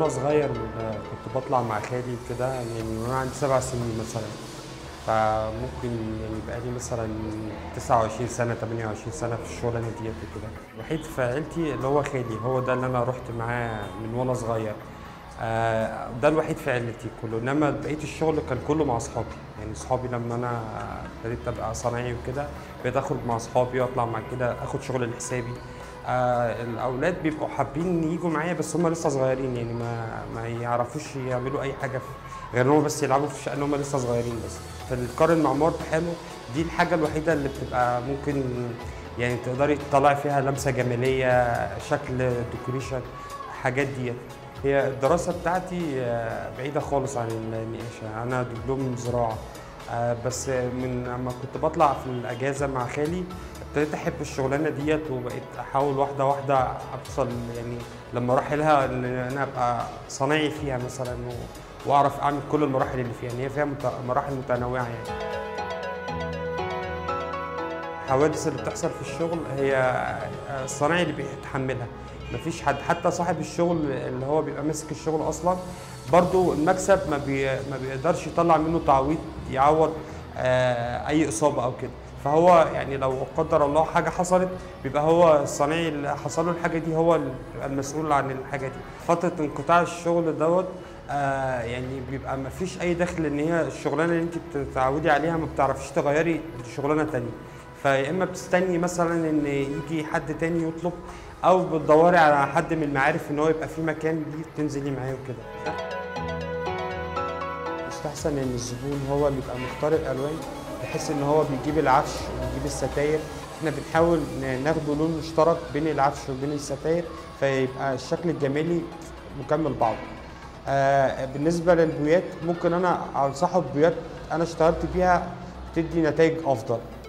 وانا صغير آه، كنت بطلع مع خالي كده يعني من وانا عندي سبع سنين مثلا فممكن يعني بقالي مثلا 29 سنه 28 سنه في الشغلانه ديت وكده الوحيد في عيلتي اللي هو خالي هو ده اللي انا رحت معاه من وانا صغير آه، ده الوحيد في عيلتي كله انما بقيه الشغل كان كله مع اصحابي يعني اصحابي لما انا ابتديت ابقى صنايعي وكده بقيت اخرج مع اصحابي واطلع مع كده اخد شغل لحسابي آه الاولاد بيبقوا حابين يجوا معايا بس هم لسه صغيرين يعني ما ما يعرفوش يعملوا اي حاجه في غير ان هم بس يلعبوا في الشقه ان هم لسه صغيرين بس فالقارن مع مار بحاله دي الحاجه الوحيده اللي بتبقى ممكن يعني تقدري تطلعي فيها لمسه جماليه شكل ديكوريشن حاجات ديت هي الدراسه بتاعتي آه، بعيده خالص عن النقاشه انا دبلوم زراعه آه، بس من لما كنت بطلع في الاجازه مع خالي ابتديت احب الشغلانه ديت وبقيت احاول واحده واحده اوصل يعني لما اروح لها ان انا ابقى صنايعي فيها مثلا و- واعرف اعمل كل المراحل اللي فيها يعني هي فيها مت- مراحل متنوعه يعني الحوادث اللي بتحصل في الشغل هي الصنايعي اللي بيتحملها مفيش حد حتى صاحب الشغل اللي هو بيبقى ماسك الشغل اصلا برضو المكسب ما, بي ما بيقدرش يطلع منه تعويض يعوض آه، اي اصابه او كده فهو يعني لو قدر الله حاجه حصلت بيبقى هو الصنايعي اللي حصل له الحاجه دي هو المسؤول عن الحاجه دي فتره انقطاع الشغل دوت آه يعني بيبقى ما فيش اي دخل ان هي الشغلانه اللي انت بتتعودي عليها ما بتعرفيش تغيري شغلانه تانية فيا اما بتستني مثلا ان يجي حد تاني يطلب او بتدوري على حد من المعارف ان هو يبقى في مكان ليه تنزلي معاه وكده يستحسن ان الزبون هو اللي يبقى مختار الالوان بحيث ان هو بيجيب العفش وبيجيب الستاير احنا بنحاول ن- ناخده لون مشترك بين العفش وبين الستاير فيبقى الشكل الجمالي مكمل بعضه آه بالنسبه للبويات ممكن انا انصحه ببويات انا اشتغلت بيها بتدي نتائج افضل